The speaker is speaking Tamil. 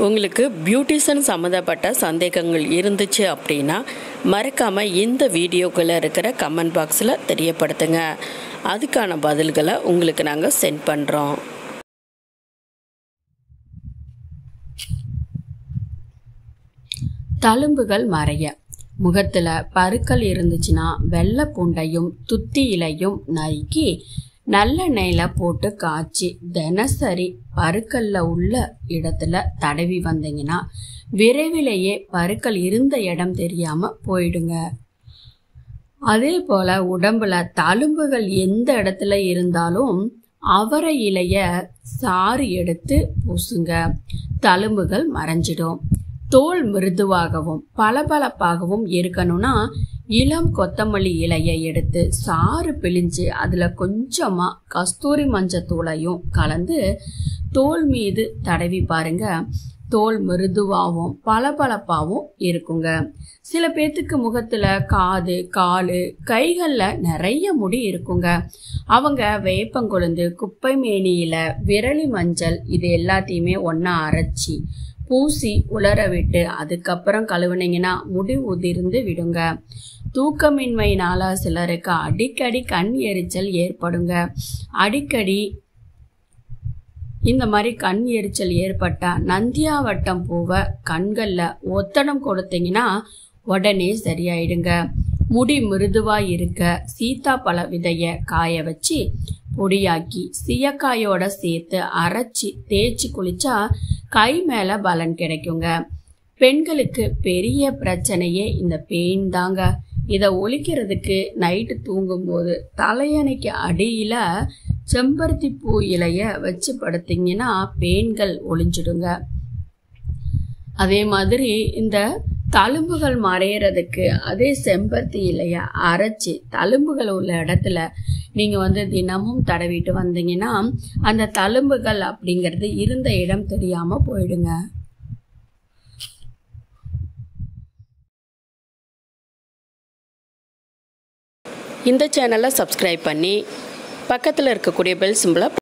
உங்களுக்கு பியூட்டிஷன் சம்மந்தப்பட்ட சந்தேகங்கள் இருந்துச்சு அப்படின்னா மறக்காமல் இந்த வீடியோக்குள்ளே இருக்கிற கமெண்ட் பாக்ஸில் தெரியப்படுத்துங்க அதுக்கான பதில்களை உங்களுக்கு நாங்கள் சென்ட் பண்ணுறோம் தழும்புகள் மறைய முகத்தில் பருக்கள் இருந்துச்சுன்னா வெள்ளை பூண்டையும் துத்தி இலையும் நறுக்கி நல்லெண்ணெயில் போட்டு காய்ச்சி தினசரி பருக்கல்ல உள்ள இடத்துல தடவி வந்தீங்கன்னா விரைவிலேயே பருக்கள் இருந்த இடம் தெரியாம போயிடுங்க அதே போல உடம்புல தழும்புகள் எந்த இடத்துல இருந்தாலும் அவரை இலைய சாறு எடுத்து பூசுங்க தழும்புகள் மறைஞ்சிடும் தோல் மிருதுவாகவும் பளபளப்பாகவும் இருக்கணும்னா இளம் கொத்தமல்லி இலையை எடுத்து சாறு பிழிஞ்சு அதில் கொஞ்சமாக கஸ்தூரி மஞ்சத்தூளையும் கலந்து தோல் மீது தடவி பாருங்க தோல் மிருதுவாகவும் பளபளப்பாகவும் இருக்குங்க சில பேர்த்துக்கு முகத்தில் காது காலு கைகளில் நிறைய முடி இருக்குங்க அவங்க வேப்பங்கொழுந்து குப்பை மேனியில் விரலி மஞ்சள் இது எல்லாத்தையுமே ஒன்றா அரைச்சி பூசி உலர விட்டு அதுக்கப்புறம் கழுவுனீங்கன்னா முடி உதிர்ந்து விடுங்க தூக்கமின்மையினால சிலருக்கு அடிக்கடி கண் எரிச்சல் ஏற்படுங்க அடிக்கடி இந்த மாதிரி கண் எரிச்சல் ஏற்பட்டா நந்தியாவட்டம் பூவை கண்களில் ஒத்தடம் கொடுத்தீங்கன்னா உடனே சரியாயிடுங்க முடி மிருதுவா இருக்க சீத்தாப்பழ விதைய காய வச்சு பொடியாக்கி சீயக்காயோட சேர்த்து அரைச்சி தேய்ச்சி குளிச்சா கை மேல பலன் கிடைக்குங்க பெண்களுக்கு பெரிய பிரச்சனையே இந்த பெயின் தாங்க இதை ஒழிக்கிறதுக்கு நைட்டு தூங்கும்போது தலையணைக்கு அடியில் செம்பருத்தி பூ இலைய வச்சு படுத்தீங்கன்னா பெயின்கள் ஒளிஞ்சிடுங்க அதே மாதிரி இந்த தழும்புகள் மறையிறதுக்கு அதே செம்பருத்தி இலைய அரைச்சி தழும்புகள் உள்ள இடத்துல நீங்கள் வந்து தினமும் தடவிட்டு வந்தீங்கன்னா அந்த தழும்புகள் அப்படிங்கிறது இருந்த இடம் தெரியாமல் போயிடுங்க இந்த சேனலை சப்ஸ்கிரைப் பண்ணி பக்கத்தில் இருக்கக்கூடிய பெல் சிம்பிளை